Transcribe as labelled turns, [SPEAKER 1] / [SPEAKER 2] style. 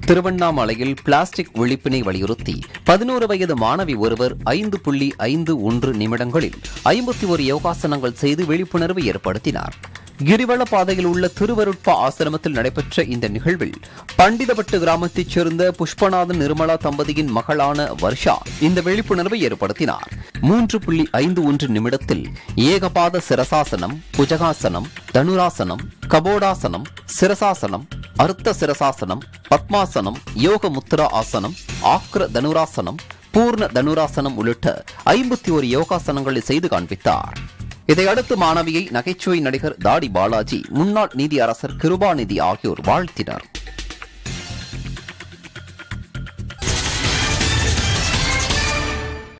[SPEAKER 1] திருவண்ணாமலையில் பிளாஸ்டிக் ஒழிப்பினை வலியுறுத்தி பதினோரு வயது மாணவி ஒருவர் ஐந்து புள்ளி ஐந்து ஒன்று நிமிடங்களில் ஐம்பத்தி ஒரு யோகாசனங்கள் செய்து விழிப்புணர்வு ஏற்படுத்தினார் கிரிவல பாதையில் உள்ள திருவருட்பா ஆசிரமத்தில் நடைபெற்ற இந்த நிகழ்வில் பண்டிதபட்டு கிராமத்தைச் சேர்ந்த புஷ்பநாதன் நிர்மலா தம்பதியின் மகளான வர்ஷா இந்த விழிப்புணர்வை ஏற்படுத்தினார் மூன்று புள்ளி ஐந்து ஒன்று நிமிடத்தில் ஏகபாத சிரசாசனம் புஜகாசனம் தனுராசனம் கபோடாசனம் சிரசாசனம் அர்த்த சிரசாசனம் பத்மாசனம் யோக முத்ரா ஆசனம் ஆக்ர தனுராசனம் பூர்ண தனுராசனம் உள்ளிட்ட ஐம்பத்தி ஒரு யோகாசனங்களை செய்து காண்பித்தார் இதையடுத்து மாணவியை நகைச்சுவை நடிகர் தாடி பாலாஜி முன்னாள் நீதி அரசர் கிருபாநிதி ஆகியோர் வாழ்த்தினர்